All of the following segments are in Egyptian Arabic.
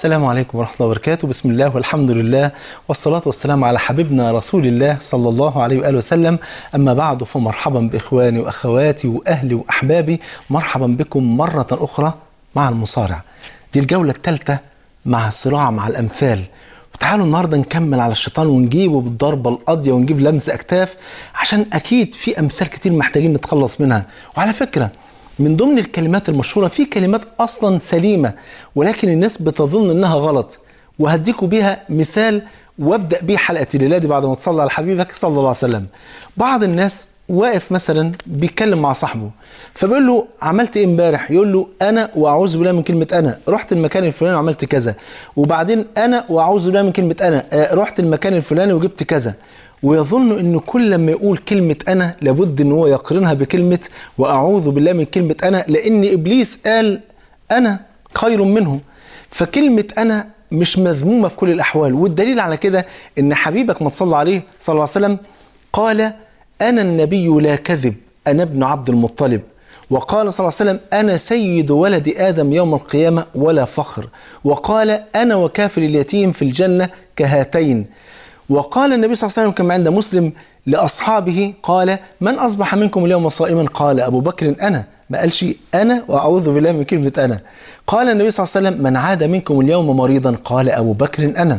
السلام عليكم ورحمة الله وبركاته بسم الله والحمد لله والصلاة والسلام على حبيبنا رسول الله صلى الله عليه وآله وسلم أما بعد فمرحبا بإخواني وأخواتي وأهلي وأحبابي مرحبا بكم مرة أخرى مع المصارع دي الجولة الثالثة مع الصراع مع الأمثال وتعالوا النهارده نكمل على الشيطان ونجيبه بالضربة القاضية ونجيب لمس أكتاف عشان أكيد في أمثال كتير محتاجين نتخلص منها وعلى فكرة من ضمن الكلمات المشهورة في كلمات أصلا سليمة ولكن الناس بتظن إنها غلط وهديكوا بيها مثال وابدأ بيه حلقة الليلة دي بعد ما تصلي على حبيبك صلى الله عليه وسلم بعض الناس واقف مثلا بيتكلم مع صاحبه فبيقول له عملت ايه امبارح يقول له انا واعوذ بالله من كلمه انا رحت المكان الفلاني وعملت كذا وبعدين انا واعوذ بالله من كلمه انا آه، رحت المكان الفلاني وجبت كذا ويظن انه كل لما يقول كلمه انا لابد ان هو يقرنها بكلمه واعوذ بالله من كلمه انا لان ابليس قال انا خير منه فكلمه انا مش مذمومه في كل الاحوال والدليل على كده ان حبيبك ما تصلى عليه صلى الله عليه وسلم قال انا النبي لا كذب انا ابن عبد المطلب وقال صلى الله عليه وسلم أنا سيد ولد آدم يوم القيامة ولا فخر وقال أنا وكافر اليتيم في الجنة كهاتين وقال النبي صلى الله عليه وسلم كما عند مسلم لأصحابه قال من أصبح منكم اليوم صائما قال أبو بكر أنا ما قالش أنا وأعوذ بالله من كلمة أنا قال النبي صلى الله عليه وسلم من عاد منكم اليوم مريضا قال أبو بكر أنا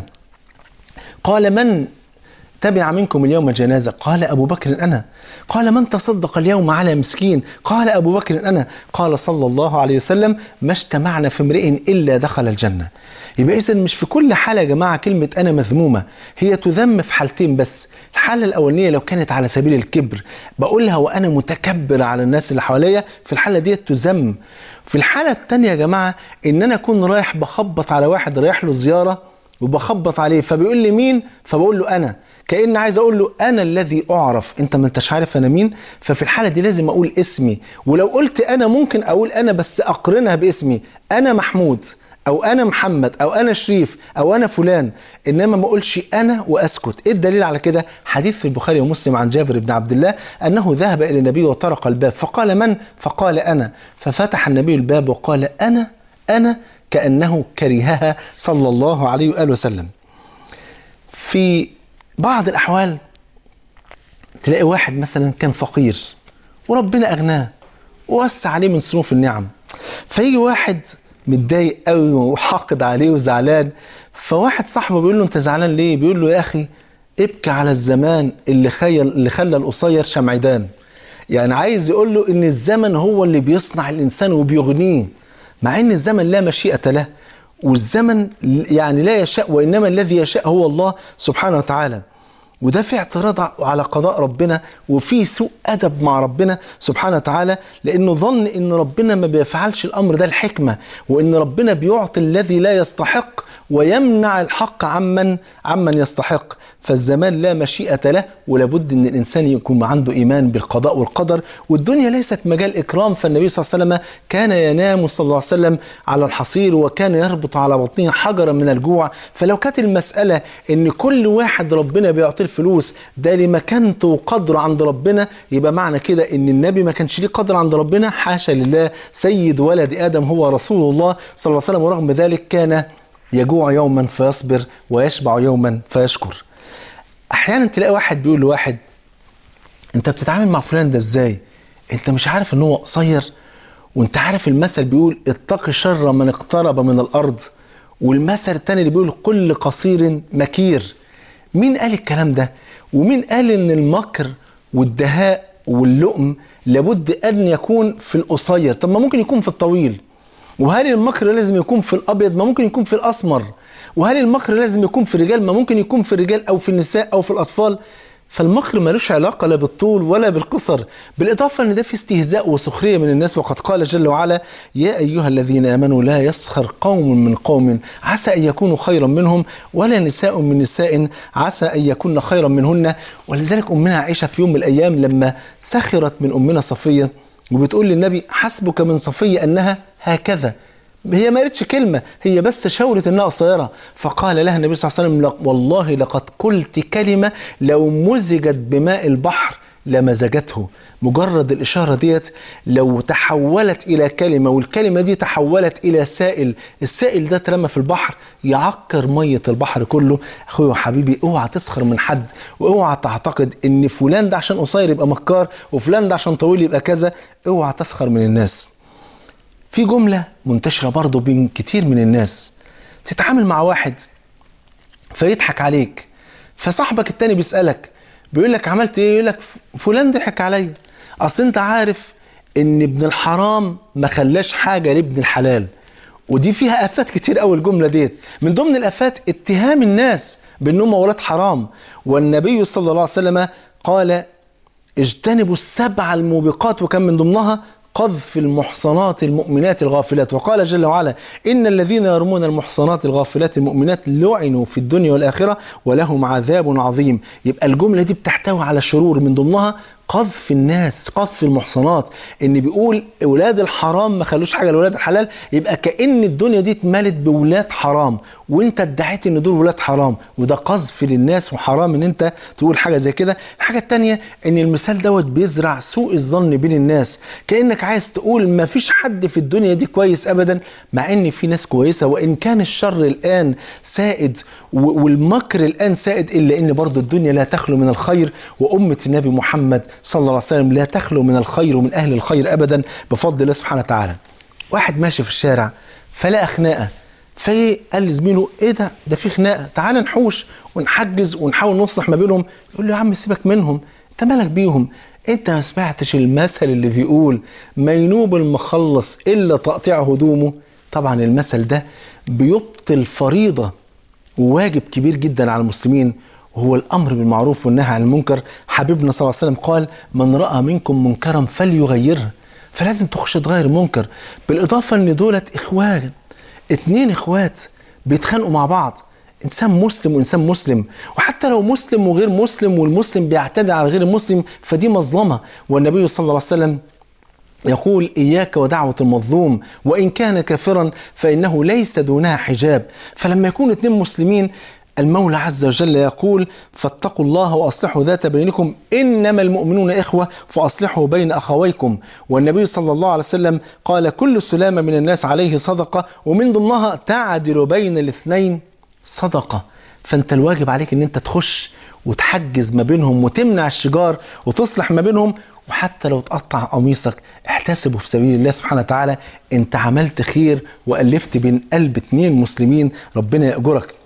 قال من تبع منكم اليوم جنازة قال أبو بكر أنا قال من تصدق اليوم على مسكين قال أبو بكر أنا قال صلى الله عليه وسلم ما اجتمعنا في امرئ إلا دخل الجنة يبقى إذا مش في كل حالة يا جماعة كلمة أنا مذمومة هي تذم في حالتين بس الحالة الأولانية لو كانت على سبيل الكبر بقولها وأنا متكبر على الناس اللي حواليا في الحالة دي تذم في الحالة التانية يا جماعة إن أنا أكون رايح بخبط على واحد رايح له زيارة وبخبط عليه فبيقول لي مين فبقول له انا كان عايز اقول له انا الذي اعرف انت ما انتش عارف انا مين ففي الحاله دي لازم اقول اسمي ولو قلت انا ممكن اقول انا بس اقرنها باسمي انا محمود او انا محمد او انا شريف او انا فلان انما ما اقولش انا واسكت ايه الدليل على كده حديث في البخاري ومسلم عن جابر بن عبد الله انه ذهب الى النبي وطرق الباب فقال من فقال انا ففتح النبي الباب وقال انا انا كانه كرهها صلى الله عليه واله وسلم في بعض الأحوال تلاقي واحد مثلا كان فقير وربنا أغناه ووسع عليه من صنوف النعم فيجي واحد متضايق قوي وحاقد عليه وزعلان فواحد صاحبه بيقول له انت زعلان ليه بيقول له يا اخي ابكي على الزمان اللي خيل اللي خلى القصير شمعدان يعني عايز يقول له ان الزمن هو اللي بيصنع الانسان وبيغنيه مع ان الزمن لا مشيئه له والزمن يعني لا يشاء وإنما الذي يشاء هو الله سبحانه وتعالى وده في اعتراض على قضاء ربنا وفي سوء أدب مع ربنا سبحانه وتعالى لأنه ظن أن ربنا ما بيفعلش الأمر ده الحكمة وأن ربنا بيعطي الذي لا يستحق ويمنع الحق عمن عمن يستحق فالزمان لا مشيئة له ولابد أن الإنسان يكون عنده إيمان بالقضاء والقدر والدنيا ليست مجال إكرام فالنبي صلى الله عليه وسلم كان ينام صلى الله عليه وسلم على الحصير وكان يربط على بطنه حجرا من الجوع فلو كانت المسألة أن كل واحد ربنا بيعطيه الفلوس ده لمكانته وقدره عند ربنا يبقى معنى كده أن النبي ما كانش ليه قدر عند ربنا حاشا لله سيد ولد آدم هو رسول الله صلى الله عليه وسلم ورغم ذلك كان يجوع يوما فيصبر ويشبع يوما فيشكر احيانا تلاقي واحد بيقول لواحد انت بتتعامل مع فلان ده ازاي انت مش عارف ان هو قصير وانت عارف المثل بيقول اتق شر من اقترب من الارض والمثل التاني اللي بيقول كل قصير مكير مين قال الكلام ده ومين قال ان المكر والدهاء واللؤم لابد ان يكون في القصير طب ما ممكن يكون في الطويل وهل المكر لازم يكون في الابيض ما ممكن يكون في الاسمر وهل المكر لازم يكون في الرجال ما ممكن يكون في الرجال او في النساء او في الاطفال فالمكر ملوش علاقة لا بالطول ولا بالقصر بالإضافة أن ده في استهزاء وسخرية من الناس وقد قال جل وعلا يا أيها الذين آمنوا لا يسخر قوم من قوم عسى أن يكونوا خيرا منهم ولا نساء من نساء عسى أن يكون خيرا منهن ولذلك أمنا عائشة في يوم من الأيام لما سخرت من أمنا صفية وبتقول للنبي حسبك من صفية أنها هكذا هي ما قالتش كلمة هي بس شاورت انها قصيرة فقال لها النبي صلى الله عليه وسلم والله لقد قلت كلمة لو مزجت بماء البحر لمزجته مجرد الإشارة ديت لو تحولت إلى كلمة والكلمة دي تحولت إلى سائل السائل ده اترمى في البحر يعكر مية البحر كله أخوي وحبيبي اوعى تسخر من حد واوعى تعتقد إن فلان ده عشان قصير يبقى مكار وفلان ده عشان طويل يبقى كذا اوعى تسخر من الناس في جملة منتشرة برضو بين كتير من الناس تتعامل مع واحد فيضحك عليك فصاحبك التاني بيسألك بيقول لك عملت ايه يقول لك فلان ضحك عليا اصل انت عارف ان ابن الحرام ما خلاش حاجه لابن الحلال ودي فيها افات كتير قوي الجمله ديت من ضمن الافات اتهام الناس بانهم ولاد حرام والنبي صلى الله عليه وسلم قال اجتنبوا السبع الموبقات وكان من ضمنها قذف المحصنات المؤمنات الغافلات وقال جل وعلا إن الذين يرمون المحصنات الغافلات المؤمنات لعنوا في الدنيا والآخرة ولهم عذاب عظيم يبقى الجملة دي بتحتوي على شرور من ضمنها قذف الناس قذف المحصنات ان بيقول اولاد الحرام ما خلوش حاجه لاولاد الحلال يبقى كان الدنيا دي اتملت باولاد حرام وانت ادعيت ان دول ولاد حرام وده قذف للناس وحرام ان انت تقول حاجه زي كده الحاجه الثانيه ان المثال دوت بيزرع سوء الظن بين الناس كانك عايز تقول ما فيش حد في الدنيا دي كويس ابدا مع ان في ناس كويسه وان كان الشر الان سائد والمكر الان سائد الا ان برضه الدنيا لا تخلو من الخير وامه النبي محمد صلى الله عليه وسلم لا تخلو من الخير ومن اهل الخير ابدا بفضل الله سبحانه وتعالى. واحد ماشي في الشارع فلقى خناقه فايه قال لزميله ايه ده ده في خناقه تعال نحوش ونحجز ونحاول نصلح ما بينهم يقول له يا عم سيبك منهم انت مالك بيهم انت ما سمعتش المثل اللي بيقول ما ينوب المخلص الا تقطيع هدومه طبعا المثل ده بيبطل فريضه وواجب كبير جدا على المسلمين وهو الامر بالمعروف والنهي عن المنكر حبيبنا صلى الله عليه وسلم قال من راى منكم منكرا فليغيره فلازم تخش تغير المنكر بالاضافه ان دولت اخوان اتنين اخوات بيتخانقوا مع بعض انسان مسلم وانسان مسلم وحتى لو مسلم وغير مسلم والمسلم بيعتدي على غير المسلم فدي مظلمه والنبي صلى الله عليه وسلم يقول إياك ودعوة المظلوم وإن كان كافرا فإنه ليس دونها حجاب فلما يكون اتنين مسلمين المولى عز وجل يقول فاتقوا الله واصلحوا ذات بينكم انما المؤمنون اخوه فاصلحوا بين اخويكم والنبي صلى الله عليه وسلم قال كل سلامه من الناس عليه صدقه ومن ضمنها تعدل بين الاثنين صدقه فانت الواجب عليك ان انت تخش وتحجز ما بينهم وتمنع الشجار وتصلح ما بينهم وحتى لو تقطع قميصك احتسبه في سبيل الله سبحانه وتعالى انت عملت خير والفت بين قلب اتنين مسلمين ربنا ياجرك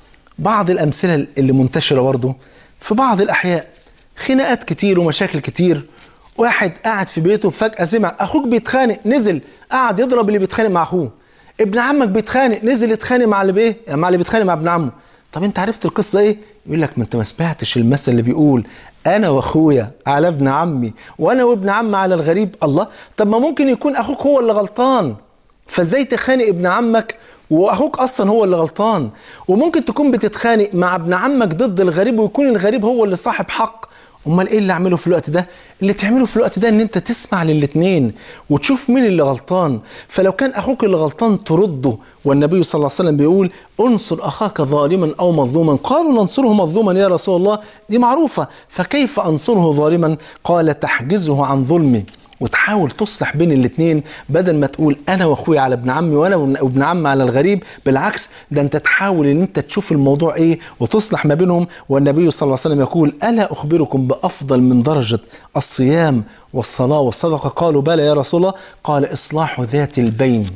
بعض الأمثلة اللي منتشرة برضه في بعض الأحياء خناقات كتير ومشاكل كتير واحد قاعد في بيته فجأة سمع أخوك بيتخانق نزل قعد يضرب اللي بيتخانق مع أخوه ابن عمك بيتخانق نزل يتخانق مع اللي بإيه مع اللي بيتخانق مع ابن عمه طب أنت عرفت القصة إيه يقول لك ما أنت ما سمعتش المثل اللي بيقول أنا وأخويا على ابن عمي وأنا وابن عمي على الغريب الله طب ما ممكن يكون أخوك هو اللي غلطان فازاي تخانق ابن عمك واخوك اصلا هو اللي غلطان وممكن تكون بتتخانق مع ابن عمك ضد الغريب ويكون الغريب هو اللي صاحب حق امال ايه اللي اعمله في الوقت ده اللي تعمله في الوقت ده ان انت تسمع للاتنين وتشوف مين اللي غلطان فلو كان اخوك اللي غلطان ترده والنبي صلى الله عليه وسلم بيقول انصر اخاك ظالما او مظلوما قالوا ننصره مظلوما يا رسول الله دي معروفه فكيف انصره ظالما قال تحجزه عن ظلمه وتحاول تصلح بين الاثنين بدل ما تقول انا واخويا على ابن عمي وانا وابن عمي على الغريب بالعكس ده انت تحاول ان انت تشوف الموضوع ايه وتصلح ما بينهم والنبي صلى الله عليه وسلم يقول الا اخبركم بافضل من درجه الصيام والصلاه والصدقه قالوا بلى يا رسول الله قال اصلاح ذات البين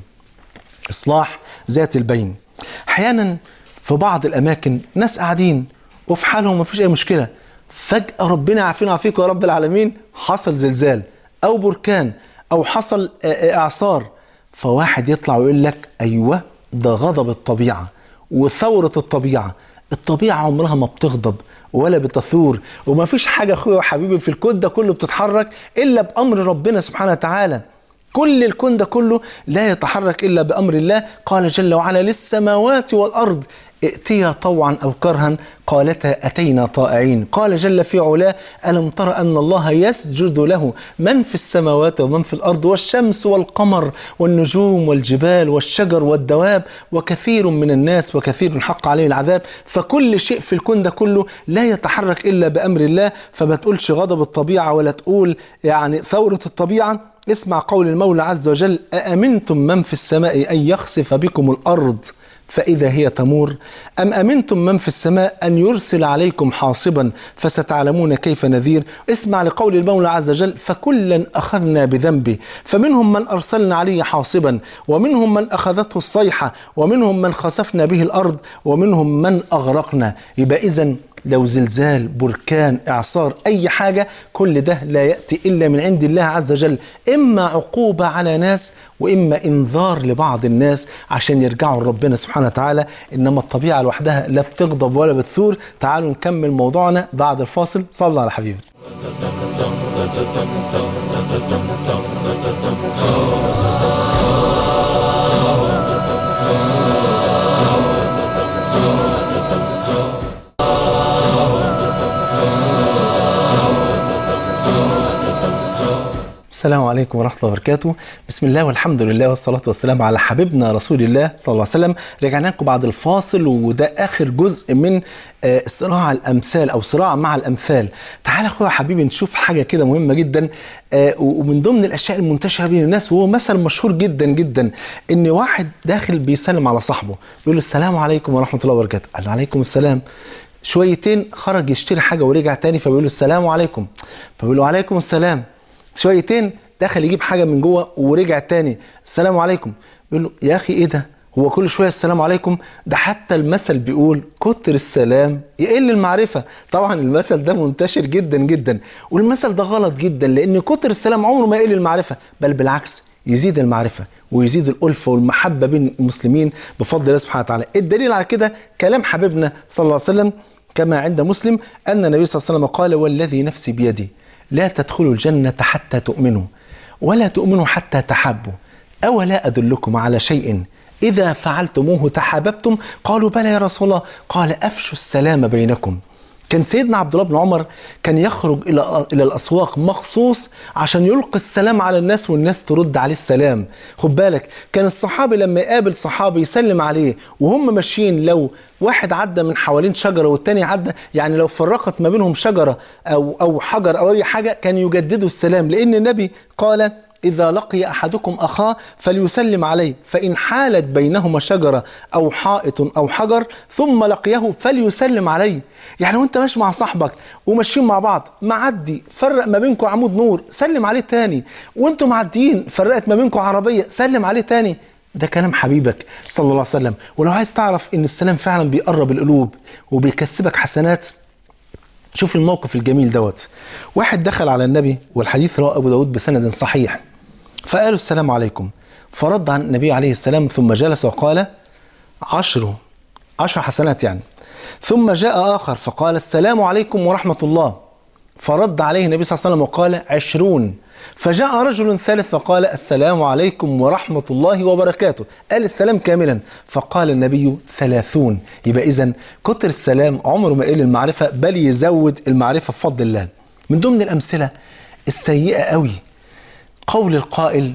اصلاح ذات البين احيانا في بعض الاماكن ناس قاعدين وفي حالهم ما فيش اي مشكله فجاه ربنا يعافينا ويعافيك يا رب العالمين حصل زلزال او بركان او حصل اعصار فواحد يطلع ويقول لك ايوه ده غضب الطبيعه وثوره الطبيعه الطبيعه عمرها ما بتغضب ولا بتثور وما فيش حاجه اخويا وحبيبي في الكون ده كله بتتحرك الا بامر ربنا سبحانه وتعالى كل الكون ده كله لا يتحرك الا بامر الله قال جل وعلا للسماوات والارض ائتيا طوعا أو كرها قالتا أتينا طائعين قال جل في علاه ألم تر أن الله يسجد له من في السماوات ومن في الأرض والشمس والقمر والنجوم والجبال والشجر والدواب وكثير من الناس وكثير حق عليه العذاب فكل شيء في الكون ده كله لا يتحرك إلا بأمر الله فما تقولش غضب الطبيعة ولا تقول يعني ثورة الطبيعة اسمع قول المولى عز وجل أأمنتم من في السماء أن يخسف بكم الأرض فإذا هي تمور أم أمنتم من في السماء أن يرسل عليكم حاصبا فستعلمون كيف نذير اسمع لقول المولى عز وجل فكلا أخذنا بذنبه فمنهم من أرسلنا عليه حاصبا ومنهم من أخذته الصيحة ومنهم من خسفنا به الأرض ومنهم من أغرقنا يبقى إذن لو زلزال بركان إعصار أي حاجة كل ده لا يأتي إلا من عند الله عز وجل إما عقوبة على ناس وإما إنذار لبعض الناس عشان يرجعوا لربنا سبحانه وتعالى إنما الطبيعة لوحدها لا بتغضب ولا بتثور تعالوا نكمل موضوعنا بعد الفاصل صلى على حبيبي السلام عليكم ورحمة الله وبركاته بسم الله والحمد لله والصلاة والسلام على حبيبنا رسول الله صلى الله عليه وسلم رجعنا لكم بعد الفاصل وده آخر جزء من آه، صراع الأمثال أو صراع مع الأمثال تعال أخويا حبيبي نشوف حاجة كده مهمة جدا آه، ومن ضمن الأشياء المنتشرة بين الناس وهو مثل مشهور جدا جدا إن واحد داخل بيسلم على صاحبه بيقول له السلام عليكم ورحمة الله وبركاته قال له عليكم السلام شويتين خرج يشتري حاجة ورجع تاني فبيقول له السلام عليكم فبيقول له عليكم السلام شويتين دخل يجيب حاجه من جوه ورجع تاني السلام عليكم يقول له يا اخي ايه ده هو كل شويه السلام عليكم ده حتى المثل بيقول كتر السلام يقل المعرفه طبعا المثل ده منتشر جدا جدا والمثل ده غلط جدا لان كتر السلام عمره ما يقل المعرفه بل بالعكس يزيد المعرفه ويزيد الألفة والمحبة بين المسلمين بفضل الله سبحانه وتعالى الدليل على كده كلام حبيبنا صلى الله عليه وسلم كما عند مسلم أن النبي صلى الله عليه وسلم قال والذي نفسي بيدي لا تدخلوا الجنة حتى تؤمنوا ولا تؤمنوا حتى تحابوا أولا أدلكم على شيء إذا فعلتموه تحاببتم قالوا بلى يا رسول الله قال أفشوا السلام بينكم كان سيدنا عبد الله بن عمر كان يخرج الى الى الاسواق مخصوص عشان يلقي السلام على الناس والناس ترد عليه السلام خد بالك كان الصحابي لما يقابل صحابي يسلم عليه وهم ماشيين لو واحد عدى من حوالين شجره والتاني عدى يعني لو فرقت ما بينهم شجره او او حجر او اي حاجه كان يجددوا السلام لان النبي قال إذا لقي أحدكم أخاه فليسلم عليه فإن حالت بينهما شجرة أو حائط أو حجر ثم لقيه فليسلم عليه يعني وانت ماشي مع صاحبك وماشيين مع بعض معدي فرق ما بينكم عمود نور سلم عليه تاني وانتوا معديين فرقت ما بينكم عربية سلم عليه تاني ده كلام حبيبك صلى الله عليه وسلم ولو عايز تعرف ان السلام فعلا بيقرب القلوب وبيكسبك حسنات شوف الموقف الجميل دوت واحد دخل على النبي والحديث رواه ابو داود بسند صحيح فقالوا السلام عليكم فرد عن النبي عليه السلام ثم جلس وقال عشر عشر حسنات يعني ثم جاء آخر فقال السلام عليكم ورحمة الله فرد عليه النبي صلى الله عليه وسلم وقال عشرون فجاء رجل ثالث فقال السلام عليكم ورحمة الله وبركاته قال السلام كاملا فقال النبي ثلاثون يبقى إذا كتر السلام عمره ما يقل المعرفة بل يزود المعرفة بفضل الله من ضمن الأمثلة السيئة قوي قول القائل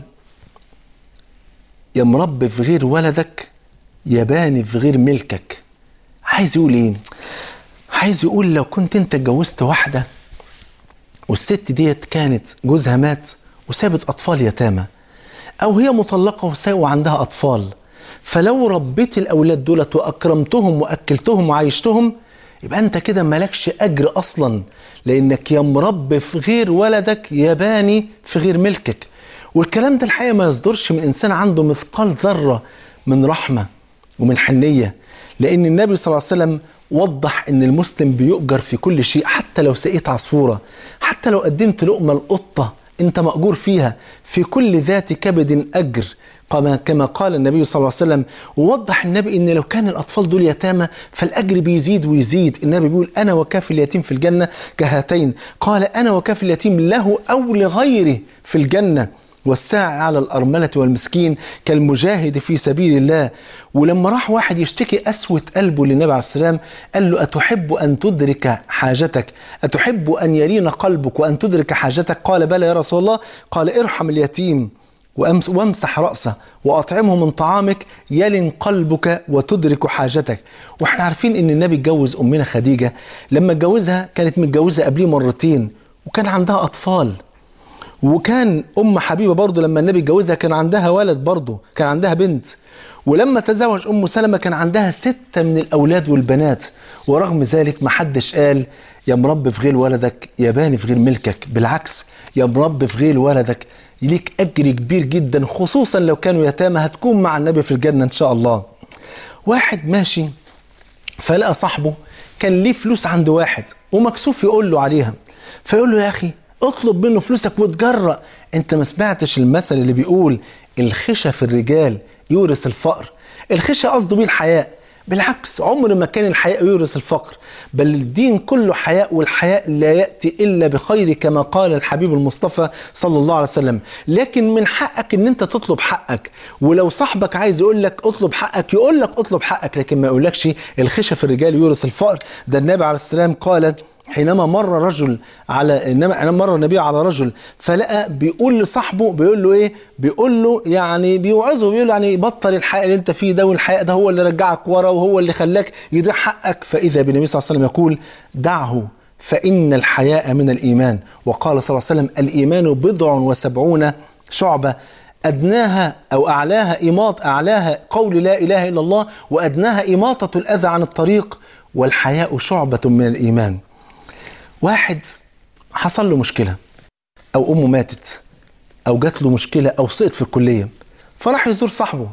يا مربي في غير ولدك يا باني في غير ملكك عايز يقول ايه عايز يقول لو كنت انت اتجوزت واحده والست ديت كانت جوزها مات وسابت اطفال يتامى او هي مطلقه وسا- وعندها اطفال فلو ربيت الاولاد دولت واكرمتهم واكلتهم وعيشتهم يبقى انت كده مالكش اجر اصلا لانك يا مربي في غير ولدك يا باني في غير ملكك والكلام ده الحقيقه ما يصدرش من انسان عنده مثقال ذره من رحمه ومن حنيه لان النبي صلى الله عليه وسلم وضح ان المسلم بيؤجر في كل شيء حتى لو سقيت عصفوره حتى لو قدمت لقمه القطه انت ماجور فيها في كل ذات كبد اجر كما كما قال النبي صلى الله عليه وسلم ووضح النبي ان لو كان الاطفال دول يتامى فالاجر بيزيد ويزيد النبي بيقول انا وكافي اليتيم في الجنه كهاتين قال انا وكافي اليتيم له او لغيره في الجنه والساعي على الأرملة والمسكين كالمجاهد في سبيل الله ولما راح واحد يشتكي قسوة قلبه للنبي عليه السلام قال له أتحب أن تدرك حاجتك أتحب أن يلين قلبك وأن تدرك حاجتك قال بلى يا رسول الله قال ارحم اليتيم وأمس- وامسح رأسه وأطعمه من طعامك يلن قلبك وتدرك حاجتك واحنا عارفين ان النبي اتجوز أمنا خديجة لما اتجوزها كانت متجوزة قبليه مرتين وكان عندها أطفال وكان ام حبيبه برضه لما النبي اتجوزها كان عندها ولد برضه كان عندها بنت ولما تزوج ام سلمة كان عندها ستة من الاولاد والبنات ورغم ذلك ما حدش قال يا مرب في غير ولدك يا باني في غير ملكك بالعكس يا مرب في غير ولدك ليك اجر كبير جدا خصوصا لو كانوا يتامى هتكون مع النبي في الجنه ان شاء الله واحد ماشي فلقى صاحبه كان ليه فلوس عند واحد ومكسوف يقول له عليها فيقول له يا اخي اطلب منه فلوسك وتجرأ انت ما سمعتش المثل اللي بيقول الخشة في الرجال يورث الفقر الخشة قصده بيه الحياء بالعكس عمر ما كان الحياء يورث الفقر بل الدين كله حياء والحياء لا يأتي إلا بخير كما قال الحبيب المصطفى صلى الله عليه وسلم لكن من حقك ان انت تطلب حقك ولو صاحبك عايز يقول لك اطلب حقك يقول لك اطلب حقك لكن ما يقولكش الخشة في الرجال يورث الفقر ده النبي عليه السلام قال حينما مر رجل على انما حينما مر النبي على رجل فلقى بيقول لصاحبه بيقول له ايه؟ بيقول له يعني بيوعظه بيقول له يعني بطل الحياء اللي انت فيه ده والحياء ده هو اللي رجعك ورا وهو اللي خلاك يضيع حقك فاذا بالنبي صلى الله عليه وسلم يقول دعه فان الحياء من الايمان وقال صلى الله عليه وسلم الايمان بضع وسبعون شعبه أدناها أو أعلاها إماط أعلاها قول لا إله إلا الله وأدناها إماطة الأذى عن الطريق والحياء شعبة من الإيمان واحد حصل له مشكلة أو أمه ماتت أو جات له مشكلة أو سقط في الكلية فراح يزور صاحبه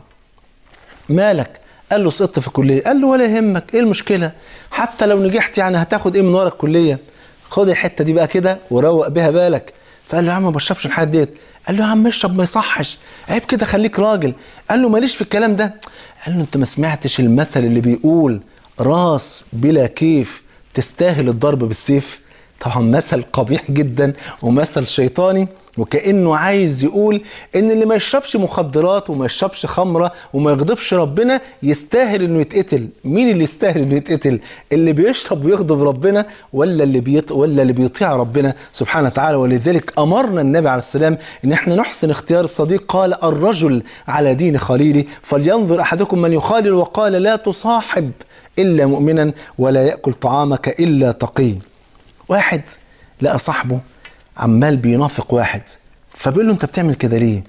مالك قال له سقطت في الكلية قال له ولا يهمك إيه المشكلة حتى لو نجحت يعني هتاخد إيه من ورا الكلية خد الحتة دي بقى كده وروق بيها بالك فقال له يا عم ما بشربش الحاجات ديت قال له يا عم اشرب ما يصحش عيب كده خليك راجل قال له ماليش في الكلام ده قال له انت ما سمعتش المثل اللي بيقول راس بلا كيف تستاهل الضرب بالسيف طبعا مثل قبيح جدا ومثل شيطاني وكانه عايز يقول ان اللي ما يشربش مخدرات وما يشربش خمره وما يغضبش ربنا يستاهل انه يتقتل مين اللي يستاهل انه يتقتل اللي بيشرب ويغضب ربنا ولا اللي بيط... ولا اللي بيطيع ربنا سبحانه وتعالى ولذلك امرنا النبي عليه السلام ان احنا نحسن اختيار الصديق قال الرجل على دين خليله فلينظر احدكم من يخالل وقال لا تصاحب الا مؤمنا ولا ياكل طعامك الا تقي واحد لقى صاحبه عمال بينافق واحد فبيقول له انت بتعمل كده ليه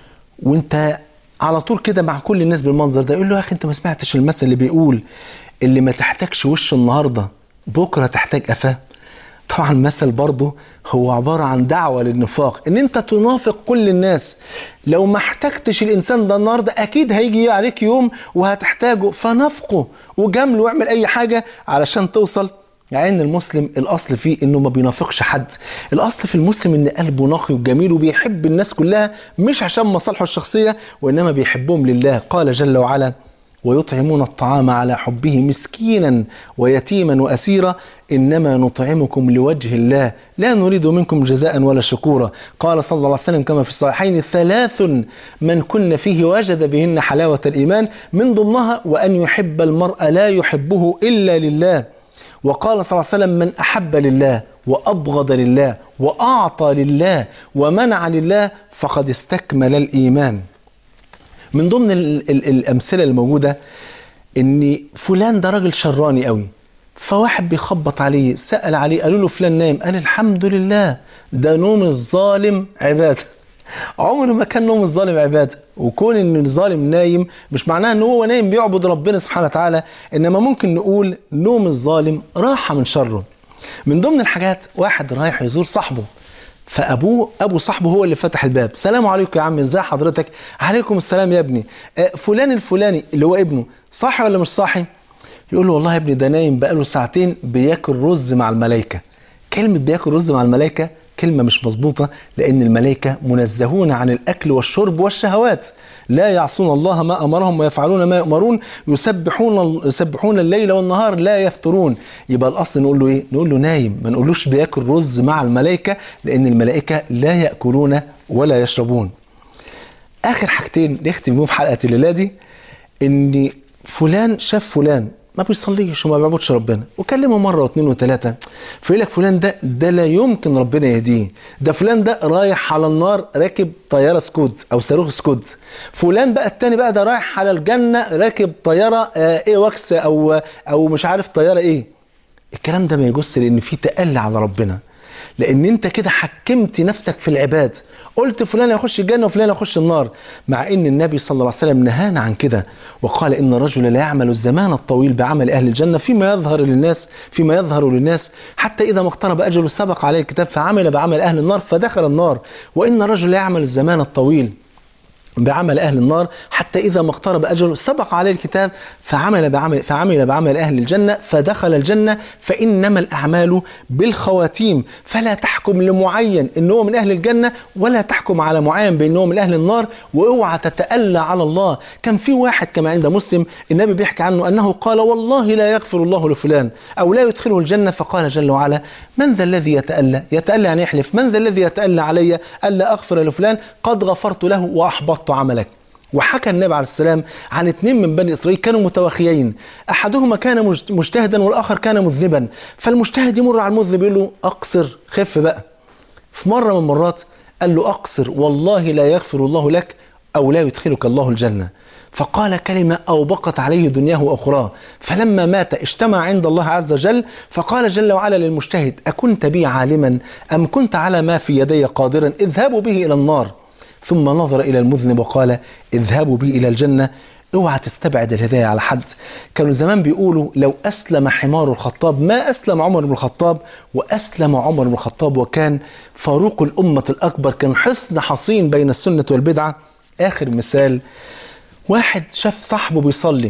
وانت على طول كده مع كل الناس بالمنظر ده يقول له يا اخي انت ما سمعتش المثل اللي بيقول اللي ما تحتاجش وشه النهارده بكره تحتاج قفاه طبعا المثل برضه هو عبارة عن دعوة للنفاق ان انت تنافق كل الناس لو ما احتجتش الانسان ده النهاردة اكيد هيجي عليك يوم وهتحتاجه فنافقه وجامله واعمل اي حاجة علشان توصل يعني المسلم الاصل فيه انه ما بينافقش حد الاصل في المسلم ان قلبه نقي وجميل وبيحب الناس كلها مش عشان مصالحه الشخصيه وانما بيحبهم لله قال جل وعلا ويطعمون الطعام على حبه مسكينا ويتيما واسيرا انما نطعمكم لوجه الله لا نريد منكم جزاء ولا شكورا قال صلى الله عليه وسلم كما في الصحيحين ثلاث من كن فيه وجد بهن حلاوه الايمان من ضمنها وان يحب المرء لا يحبه الا لله وقال صلى الله عليه وسلم من أحب لله وأبغض لله وأعطى لله ومنع لله فقد استكمل الإيمان من ضمن ال ال الأمثلة الموجودة إن فلان ده راجل شراني قوي فواحد بيخبط عليه سأل عليه قالوا له فلان نايم قال الحمد لله ده نوم الظالم عباده عمر ما كان نوم الظالم عباده وكون ان الظالم نايم مش معناه ان هو نايم بيعبد ربنا سبحانه وتعالى انما ممكن نقول نوم الظالم راحه من شره من ضمن الحاجات واحد رايح يزور صاحبه فابوه ابو صاحبه هو اللي فتح الباب سلام عليكم يا عم ازي حضرتك عليكم السلام يا ابني آه فلان الفلاني اللي هو ابنه صاحي ولا مش صاحي يقول له والله يا ابني ده نايم بقاله ساعتين بياكل رز مع الملائكه كلمه بياكل رز مع الملائكه كلمة مش مظبوطة لأن الملائكة منزهون عن الأكل والشرب والشهوات لا يعصون الله ما أمرهم ويفعلون ما يؤمرون يسبحون يسبحون الليل والنهار لا يفترون يبقى الأصل نقول له إيه؟ نقول له نايم ما نقولوش بياكل رز مع الملائكة لأن الملائكة لا يأكلون ولا يشربون اخر حاجتين نختم بيهم حلقه الليله دي ان فلان شاف فلان ما بيصليش وما بيعبدش ربنا وكلمه مره واثنين وثلاثه فيقول لك فلان ده ده لا يمكن ربنا يهديه ده فلان ده رايح على النار راكب طياره سكود او صاروخ سكود فلان بقى التاني بقى ده رايح على الجنه راكب طياره آه ايه واكس او او مش عارف طياره ايه الكلام ده ما يجوز لان في تألي على ربنا لان انت كده حكمت نفسك في العباد قلت فلان يخش الجنه وفلان يخش النار مع ان النبي صلى الله عليه وسلم نهانا عن كده وقال ان الرجل لا يعمل الزمان الطويل بعمل اهل الجنه فيما يظهر للناس فيما يظهر للناس حتى اذا ما اقترب اجله سبق عليه الكتاب فعمل بعمل اهل النار فدخل النار وان الرجل لا يعمل الزمان الطويل بعمل أهل النار حتى إذا ما اقترب أجله سبق عليه الكتاب فعمل بعمل فعمل بعمل أهل الجنة فدخل الجنة فإنما الأعمال بالخواتيم فلا تحكم لمعين إن هو من أهل الجنة ولا تحكم على معين بأنه من أهل النار واوعى تتألى على الله كان في واحد كما عند مسلم النبي بيحكي عنه أنه قال والله لا يغفر الله لفلان أو لا يدخله الجنة فقال جل وعلا من ذا الذي يتألى يتألى يعني يحلف من ذا الذي يتألى علي ألا أغفر لفلان قد غفرت له وأحبطت عملك وحكى النبي عليه السلام عن اثنين من بني اسرائيل كانوا متواخيين احدهما كان مج- مجتهدا والاخر كان مذنبا فالمجتهد يمر على المذنب يقول له اقصر خف بقى في مره من المرات قال له اقصر والله لا يغفر الله لك او لا يدخلك الله الجنه فقال كلمة أوبقت عليه دنياه وأخراه فلما مات اجتمع عند الله عز وجل فقال جل وعلا للمجتهد أكنت بي عالما أم كنت على ما في يدي قادرا اذهبوا به إلى النار ثم نظر إلى المذنب وقال اذهبوا بي إلى الجنة اوعى تستبعد الهداية على حد كانوا زمان بيقولوا لو أسلم حمار الخطاب ما أسلم عمر بن الخطاب وأسلم عمر بن الخطاب وكان فاروق الأمة الأكبر كان حصن حصين بين السنة والبدعة آخر مثال واحد شاف صاحبه بيصلي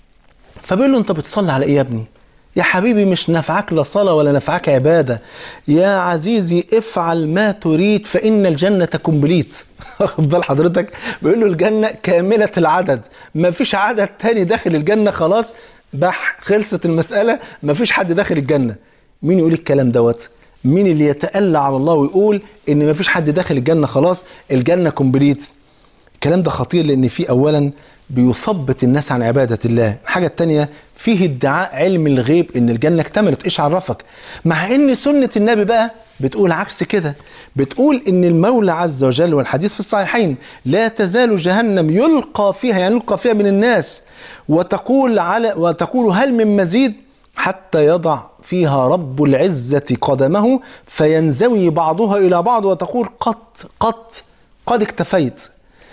فبيقول له انت بتصلي على ايه يا ابني يا حبيبي مش نفعك لا صلاة ولا نفعك عبادة يا عزيزي افعل ما تريد فإن الجنة كومبليت واخد بال حضرتك بيقول له الجنة كاملة العدد ما فيش عدد تاني داخل الجنة خلاص بح خلصت المسألة ما فيش حد داخل الجنة مين يقول الكلام دوت مين اللي يتألى على الله ويقول ان ما فيش حد داخل الجنة خلاص الجنة كومبليت الكلام ده خطير لان فيه اولا بيثبت الناس عن عباده الله الحاجه الثانيه فيه ادعاء علم الغيب ان الجنه اكتملت ايش عرفك مع ان سنه النبي بقى بتقول عكس كده بتقول ان المولى عز وجل والحديث في الصحيحين لا تزال جهنم يلقى فيها يعني يلقى فيها من الناس وتقول على وتقول هل من مزيد حتى يضع فيها رب العزة قدمه فينزوي بعضها إلى بعض وتقول قط قط قد اكتفيت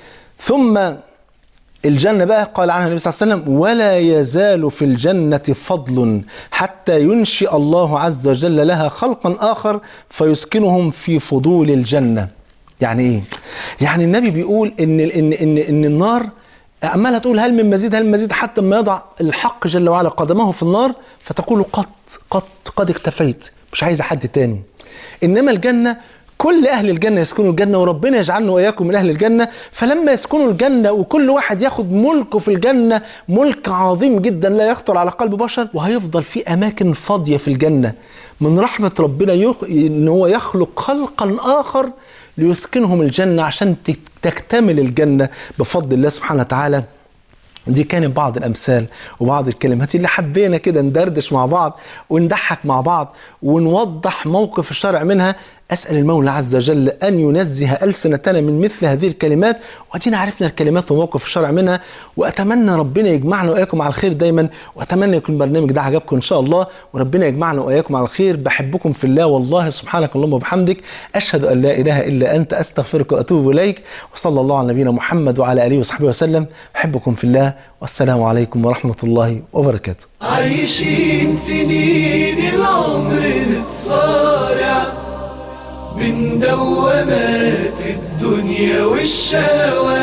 ثم الجنة بقى قال عنها النبي صلى الله عليه وسلم ولا يزال في الجنة فضل حتى ينشئ الله عز وجل لها خلقا آخر فيسكنهم في فضول الجنة يعني ايه؟ يعني النبي بيقول ان ان ان ان النار عمالة تقول هل من مزيد هل من مزيد حتى ما يضع الحق جل وعلا قدمه في النار فتقول قد قد قد اكتفيت مش عايزة حد تاني إنما الجنة كل أهل الجنة يسكنوا الجنة وربنا يجعلنا وإياكم من أهل الجنة فلما يسكنوا الجنة وكل واحد ياخد ملكه في الجنة ملك عظيم جدا لا يخطر على قلب بشر وهيفضل في أماكن فاضية في الجنة من رحمة ربنا يخ... إن هو يخلق خلقا آخر ليسكنهم الجنة عشان تكتمل الجنة بفضل الله سبحانه وتعالى دي كانت بعض الامثال وبعض الكلمات اللي حبينا كده ندردش مع بعض ونضحك مع بعض ونوضح موقف الشرع منها اسال المولى عز وجل ان ينزه السنتنا من مثل هذه الكلمات وادينا عرفنا الكلمات وموقف الشرع منها واتمنى ربنا يجمعنا واياكم على الخير دايما واتمنى يكون البرنامج ده عجبكم ان شاء الله وربنا يجمعنا واياكم على الخير بحبكم في الله والله سبحانك اللهم وبحمدك اشهد ان لا اله الا انت استغفرك واتوب اليك وصلى الله على نبينا محمد وعلى اله وصحبه وسلم احبكم في الله والسلام عليكم ورحمه الله وبركاته عايشين سنين العمر نتصارع من دوامات الدنيا والشوارع